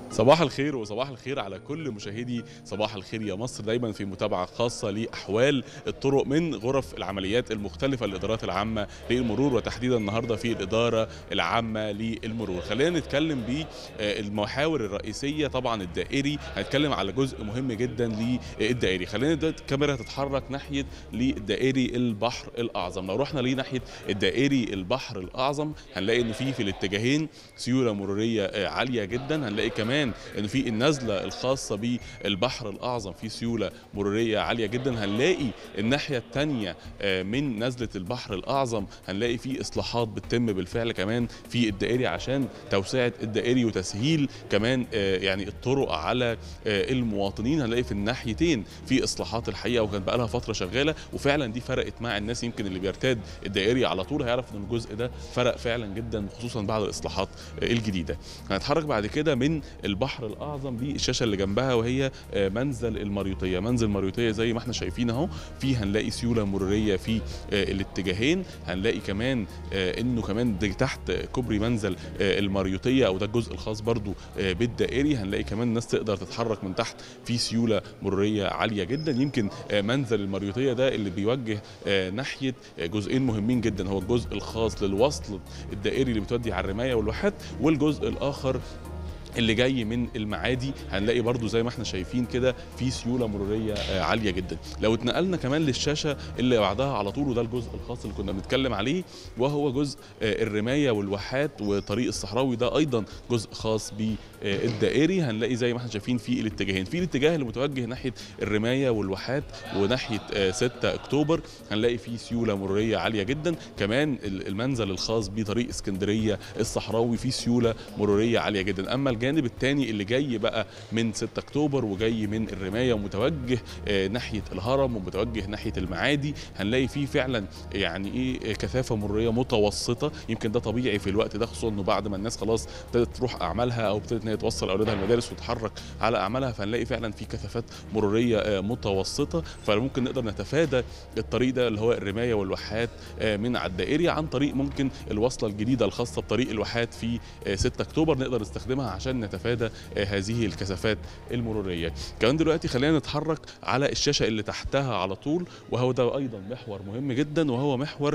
صباح الخير وصباح الخير على كل مشاهدي صباح الخير يا مصر دايما في متابعه خاصه لاحوال الطرق من غرف العمليات المختلفه للادارات العامه للمرور وتحديدا النهارده في الاداره العامه للمرور خلينا نتكلم بالمحاور الرئيسيه طبعا الدائري هنتكلم على جزء مهم جدا للدائري خلينا دلوقتي الكاميرا تتحرك ناحيه للدائري البحر الاعظم لو رحنا ليه ناحيه الدائري البحر الاعظم هنلاقي ان في في الاتجاهين سيوله مروريه عاليه جدا هنلاقي كمان ان في النزله الخاصه بالبحر الاعظم في سيوله مروريه عاليه جدا هنلاقي الناحيه الثانيه من نزله البحر الاعظم هنلاقي في اصلاحات بتتم بالفعل كمان في الدائري عشان توسعه الدائري وتسهيل كمان يعني الطرق على المواطنين هنلاقي في الناحيتين في اصلاحات الحقيقه وكان بقى لها فتره شغاله وفعلا دي فرقت مع الناس يمكن اللي بيرتاد الدائري على طول هيعرف ان الجزء ده فرق فعلا جدا خصوصا بعد الاصلاحات الجديده هنتحرك بعد كده من البحر الاعظم للشاشه اللي جنبها وهي منزل المريوطيه منزل المريوطيه زي ما احنا شايفين اهو في هنلاقي سيوله مروريه في الاتجاهين هنلاقي كمان انه كمان دي تحت كوبري منزل المريوطيه او ده الجزء الخاص برضو بالدائري هنلاقي كمان الناس تقدر تتحرك من تحت في سيوله مروريه عاليه جدا يمكن منزل المريوطيه ده اللي بيوجه ناحيه جزئين مهمين جدا هو الجزء الخاص للوصل الدائري اللي بتودي على الرمايه والواحات والجزء الاخر اللي جاي من المعادي هنلاقي برضو زي ما احنا شايفين كده في سيوله مروريه عاليه جدا لو اتنقلنا كمان للشاشه اللي بعدها على طول وده الجزء الخاص اللي كنا بنتكلم عليه وهو جزء الرمايه والواحات وطريق الصحراوي ده ايضا جزء خاص بالدائري هنلاقي زي ما احنا شايفين في الاتجاهين في الاتجاه اللي متوجه ناحيه الرمايه والواحات وناحيه 6 اكتوبر هنلاقي في سيوله مروريه عاليه جدا كمان المنزل الخاص بطريق اسكندريه الصحراوي في سيوله مروريه عاليه جدا اما الجانب الثاني اللي جاي بقى من 6 اكتوبر وجاي من الرمايه ومتوجه ناحيه الهرم ومتوجه ناحيه المعادي هنلاقي فيه فعلا يعني ايه كثافه مروريه متوسطه يمكن ده طبيعي في الوقت ده خصوصا انه بعد ما الناس خلاص ابتدت تروح اعمالها او ابتدت ان هي توصل اولادها المدارس وتتحرك على اعمالها فهنلاقي فعلا في كثافات مروريه متوسطه فممكن نقدر نتفادى الطريق ده اللي هو الرمايه والواحات من على الدائري عن طريق ممكن الوصله الجديده الخاصه بطريق الواحات في 6 اكتوبر نقدر نستخدمها عشان نتفادى هذه الكثافات المروريه كمان دلوقتي خلينا نتحرك على الشاشه اللي تحتها على طول وهو ده ايضا محور مهم جدا وهو محور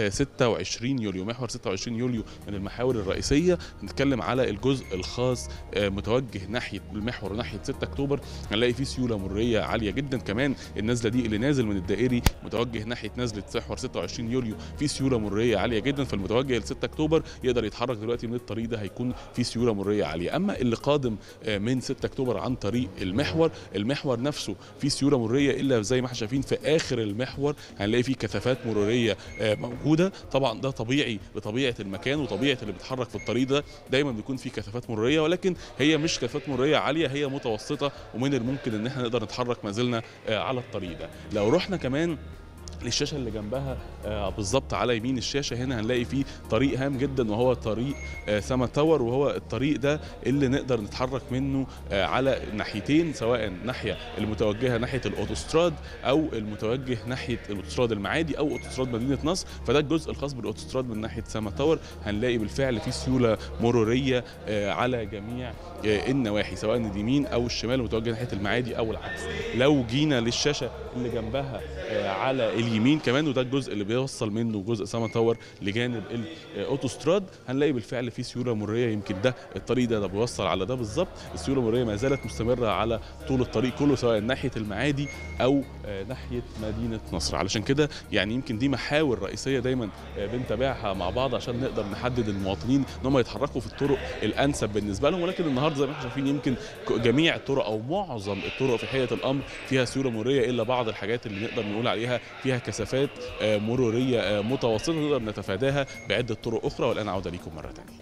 26 يوليو محور 26 يوليو من المحاور الرئيسيه نتكلم على الجزء الخاص متوجه ناحيه المحور ناحيه 6 اكتوبر هنلاقي فيه سيوله مروريه عاليه جدا كمان النازله دي اللي نازل من الدائري متوجه ناحيه نزله محور 26 يوليو في سيوله مروريه عاليه جدا فالمتوجه ل 6 اكتوبر يقدر يتحرك دلوقتي من الطريق ده هيكون في سيوله مروريه عاليه اما اللي قادم من 6 اكتوبر عن طريق المحور المحور نفسه فيه سيوله مروريه الا زي ما احنا شايفين في اخر المحور هنلاقي فيه كثافات مروريه موجوده طبعا ده طبيعي بطبيعه المكان وطبيعه اللي بيتحرك في الطريق ده دايما بيكون فيه كثافات مروريه ولكن هي مش كثافات مروريه عاليه هي متوسطه ومن الممكن ان احنا نقدر نتحرك ما زلنا على الطريق ده لو رحنا كمان للشاشه اللي جنبها آه بالظبط على يمين الشاشه هنا هنلاقي فيه طريق هام جدا وهو طريق آه سما تاور وهو الطريق ده اللي نقدر نتحرك منه آه على ناحيتين سواء ناحيه المتوجهه ناحيه الاوتوستراد او المتوجه ناحيه الاوتوستراد المعادي او اوتوستراد مدينه نصر فده الجزء الخاص بالاوتوستراد من ناحيه سما تاور هنلاقي بالفعل فيه سيوله مروريه على جميع النواحي سواء اليمين او الشمال المتوجه ناحيه المعادي او العكس لو جينا للشاشه اللي جنبها على اليمين كمان وده الجزء اللي بيوصل منه جزء سما تاور لجانب الاوتوستراد هنلاقي بالفعل في سيوله مروريه يمكن ده الطريق ده, ده بيوصل على ده بالظبط السيوله المروريه ما زالت مستمره على طول الطريق كله سواء ناحيه المعادي او ناحيه مدينه نصر علشان كده يعني يمكن دي محاور رئيسيه دايما بنتابعها مع بعض عشان نقدر نحدد المواطنين ان هم يتحركوا في الطرق الانسب بالنسبه لهم ولكن النهارده زي ما احنا شايفين يمكن جميع الطرق او معظم الطرق في حقيقه الامر فيها سيوله مروريه الا بعض الحاجات اللي نقدر نقول عليها فيها كثافات مروريه متوسطه نقدر نتفاداها بعده طرق اخرى والان عوده ليكم مره ثانيه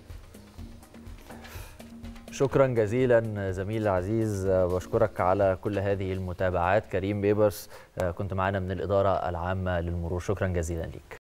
شكرا جزيلا زميل العزيز بشكرك على كل هذه المتابعات كريم بيبرس كنت معنا من الإدارة العامة للمرور شكرا جزيلا لك